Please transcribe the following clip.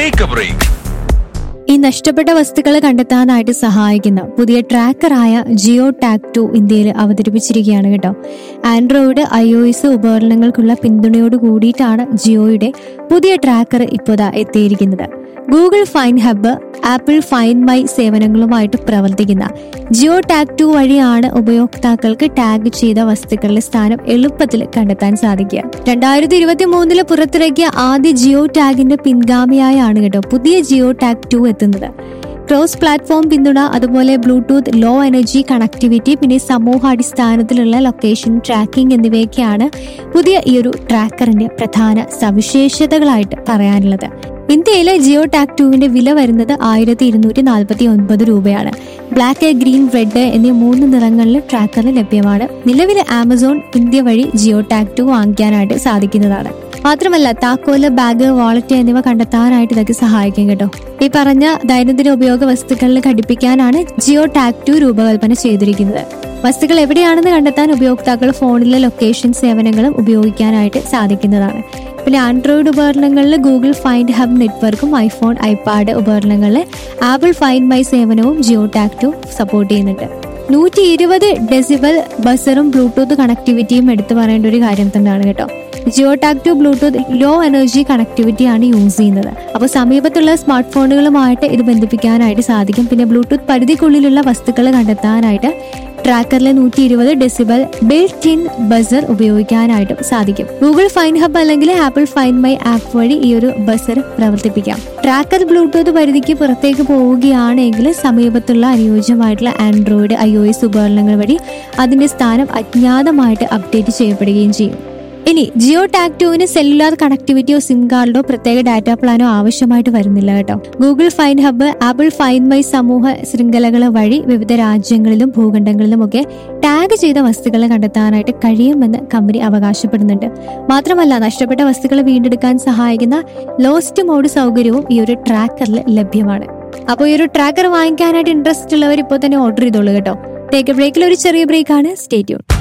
take A break ഈ നഷ്ടപ്പെട്ട വസ്തുക്കൾ കണ്ടെത്താനായിട്ട് സഹായിക്കുന്ന പുതിയ ട്രാക്കറായ ജിയോ ടാക് ടു ഇന്ത്യയിൽ അവതരിപ്പിച്ചിരിക്കുകയാണ് കേട്ടോ ആൻഡ്രോയിഡ് ഐ ഒ എസ് ഉപകരണങ്ങൾക്കുള്ള പിന്തുണയോട് കൂടിയിട്ടാണ് ജിയോയുടെ പുതിയ ട്രാക്കർ ഇപ്പോൾ ദാ എത്തിയിരിക്കുന്നത് Google find hub Apple find my സേവനങ്ങളുമായിട്ട് പ്രവർത്തിക്കുന്ന ജിയോ ടാഗ് ടു വഴിയാണ് ഉപയോക്താക്കൾക്ക് ടാഗ് ചെയ്ത വസ്തുക്കളുടെ സ്ഥാനം എളുപ്പത്തിൽ കണ്ടെത്താൻ സാധിക്കുക രണ്ടായിരത്തി ഇരുപത്തി മൂന്നില് പുറത്തിറക്കിയ ആദ്യ ജിയോ ടാഗിന്റെ പിൻഗാമിയായാണ് കേട്ടോ പുതിയ ജിയോ ടാഗ് ടു എത്തുന്നത് ക്രോസ് പ്ലാറ്റ്ഫോം പിന്തുണ അതുപോലെ ബ്ലൂടൂത്ത് ലോ എനർജി കണക്ടിവിറ്റി പിന്നെ സമൂഹ അടിസ്ഥാനത്തിലുള്ള ലൊക്കേഷൻ ട്രാക്കിംഗ് എന്നിവയൊക്കെയാണ് പുതിയ ഈ ഒരു ട്രാക്കറിന്റെ പ്രധാന സവിശേഷതകളായിട്ട് പറയാനുള്ളത് ഇന്ത്യയിലെ ജിയോ ടാക് ടുവിന്റെ വില വരുന്നത് ആയിരത്തി ഇരുന്നൂറ്റി നാൽപ്പത്തി ഒൻപത് രൂപയാണ് ബ്ലാക്ക് ഗ്രീൻ റെഡ് എന്നീ മൂന്ന് നിറങ്ങളിൽ ട്രാക്കറിൽ ലഭ്യമാണ് നിലവിൽ ആമസോൺ ഇന്ത്യ വഴി ജിയോ ടാക് ടു വാങ്ങിക്കാനായിട്ട് സാധിക്കുന്നതാണ് മാത്രമല്ല താക്കോല് ബാഗ് വാളറ്റ് എന്നിവ കണ്ടെത്താനായിട്ട് ഇതൊക്കെ സഹായിക്കും കേട്ടോ ഈ പറഞ്ഞ ദൈനംദിന ഉപയോഗ വസ്തുക്കളിൽ ഘടിപ്പിക്കാനാണ് ജിയോ ടാക് ടു രൂപകൽപ്പന ചെയ്തിരിക്കുന്നത് വസ്തുക്കൾ എവിടെയാണെന്ന് കണ്ടെത്താൻ ഉപയോക്താക്കൾ ഫോണിലെ ലൊക്കേഷൻ സേവനങ്ങളും ഉപയോഗിക്കാനായിട്ട് സാധിക്കുന്നതാണ് പിന്നെ ആൻഡ്രോയിഡ് ഉപകരണങ്ങളിൽ ഗൂഗിൾ ഫൈൻഡ് ഹബ് നെറ്റ്വർക്കും ഐഫോൺ ഐപാഡ് ഉപകരണങ്ങളിൽ ആപ്പിൾ ഫൈൻഡ് മൈ സേവനവും ജിയോ ടാക് ടു സപ്പോർട്ട് ചെയ്യുന്നുണ്ട് നൂറ്റി ഇരുപത് ഡെസിബൽ ബസറും ബ്ലൂടൂത്ത് കണക്ടിവിറ്റിയും എടുത്തു പറയേണ്ട ഒരു കാര്യം തന്നെയാണ് കേട്ടോ Jio tag two Bluetooth low energy connectivity ആണ് യൂസ് ചെയ്യുന്നത് അപ്പോൾ സമീപത്തുള്ള സ്മാർട്ട് ഫോണുകളുമായിട്ട് ഇത് ബന്ധിപ്പിക്കാനായിട്ട് സാധിക്കും പിന്നെ ബ്ലൂടൂത്ത് പരിധിക്കുള്ളിലുള്ള വസ്തുക്കൾ കണ്ടെത്താനായിട്ട് ട്രാക്കറിലെ നൂറ്റി ഇരുപത് ഡെസിബൽ ബിൽറ്റ് ഇൻ ബസർ ഉപയോഗിക്കാനായിട്ടും സാധിക്കും ഗൂഗിൾ ഫൈൻ ഹബ് അല്ലെങ്കിൽ ആപ്പിൾ ഫൈൻ മൈ ആപ്പ് വഴി ഈ ഒരു ബസർ പ്രവർത്തിപ്പിക്കാം ട്രാക്കർ ബ്ലൂടൂത്ത് പരിധിക്ക് പുറത്തേക്ക് പോവുകയാണെങ്കിൽ സമീപത്തുള്ള അനുയോജ്യമായിട്ടുള്ള ആൻഡ്രോയിഡ് ഐ ഒ എസ് ഉപകരണങ്ങൾ വഴി അതിന്റെ സ്ഥാനം അജ്ഞാതമായിട്ട് അപ്ഡേറ്റ് ചെയ്യപ്പെടുകയും ചെയ്യും ഇനി ജിയോ ടാക് ടുവിന് സെല്ലുലാർ കണക്ടിവിറ്റിയോ സിം കാർഡോ പ്രത്യേക ഡാറ്റ പ്ലാനോ ആവശ്യമായിട്ട് വരുന്നില്ല കേട്ടോ Google find hub Apple find my സമൂഹ ശൃംഖലകൾ വഴി വിവിധ രാജ്യങ്ങളിലും ഭൂഖണ്ഡങ്ങളിലും ഒക്കെ ടാഗ് ചെയ്ത വസ്തുക്കൾ കണ്ടെത്താനായിട്ട് കഴിയുമെന്ന് കമ്പനി അവകാശപ്പെടുന്നുണ്ട് മാത്രമല്ല നഷ്ടപ്പെട്ട വസ്തുക്കൾ വീണ്ടെടുക്കാൻ സഹായിക്കുന്ന ലോസ്റ്റ് മോഡ് സൗകര്യവും ഈ ഒരു ട്രാക്കറിൽ ലഭ്യമാണ് അപ്പോൾ ഈ ഒരു ട്രാക്കർ വാങ്ങിക്കാനായിട്ട് ഇൻട്രസ്റ്റ് ഉള്ളവർ ഇപ്പോൾ തന്നെ ഓർഡർ ചെയ്തോളൂ കേട്ടോ ടേക്ക് ബ്രേക്കിൽ ഒരു ചെറിയ ബ്രേക്കാണ് സ്റ്റേറ്റ്യൂൺ